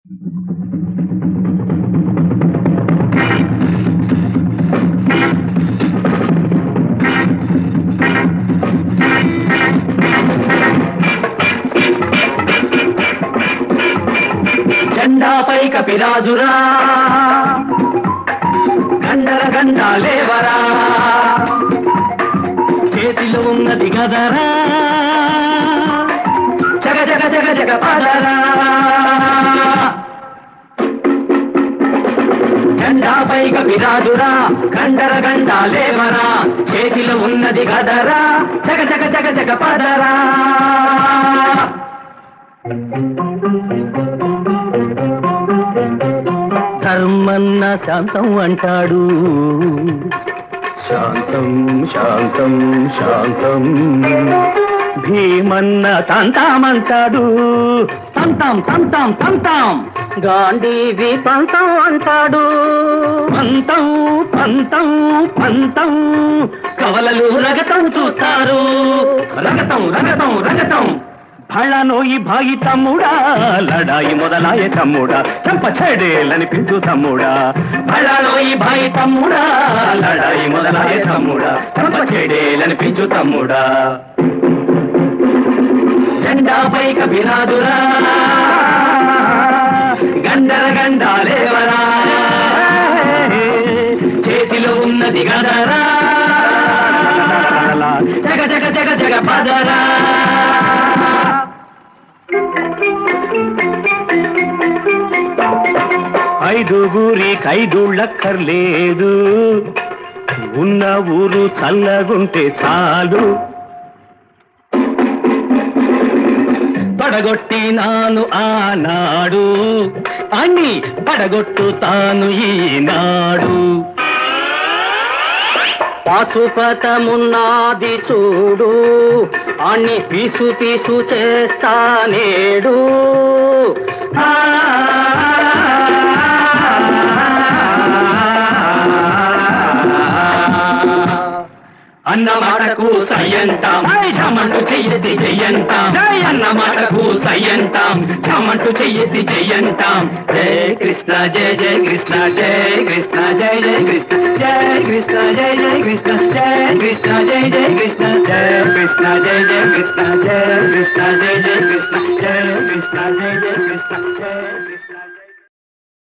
జెండాపై కపిరాజురా గండర గండా లేవరా చేతిలో ఉన్నది గదరా జగ జగ జగ జగ పదరా జెండాపై కపిరాజురా గండర గండా లేవరా చేతిలో ఉన్నది గదరా జగ జగ జగ జగ పదరా ధర్మన్న శాంతం అంటాడు శాంతం శాంతం శాంతం భీమన్న తంతామంటాడు తంతాం తంతాం తంతాం గాంధీవి పంతం అంటాడు పంతం పంతం పంతం కవలలు రగతం చూస్తారు రగతం రగతం రగతం భళ్ళనోయి భాయి తమ్ముడా లడాయి మొదలాయ తమ్ముడా చంప చెడేలని పిలుచు తమ్ముడా భళ్ళనోయి భాయి తమ్ముడా లడాయి మొదలాయ తమ్ముడా చంప చెడేలని పిలుచు తమ్ముడా జెండాపై కపిరాదురా గండర గండాలేవరా చేతిలో ఉన్నది గదరా జగ జగ జగ జగ పదరా ఐదుగురి కైదుళ్ళక్కర్లేదు ఉన్న ఊరు చల్లగుంటే చాలు పడగొట్టినాను ఆనాడు అన్ని పడగొట్టుతాను ఈనాడు పాశుపతమున్నది చూడు అన్ని పీసు పీసు చేస్తానేడు ఆ అన్న మాటకు సయ్యంతాం జమంటు చెయ్యతి చెయ్యంతాం అన్న మాటకు సయ్యంతాం జమంటు చెయ్యతి చెయ్యంతాం జయ కృష్ణ జయ జయ కృష్ణ జయ కృష్ణ జయ జయ కృష్ణ జయ కృష్ణ జయ జయ కృష్ణ జయ కృష్ణ జయ జయ కృష్ణ జయ కృష్ణ జయ జయ కృష్ణ జయ కృష్ణ జయ జయ కృష్ణ జయ కృష్ణ జయ జయ కృష్ణ జయ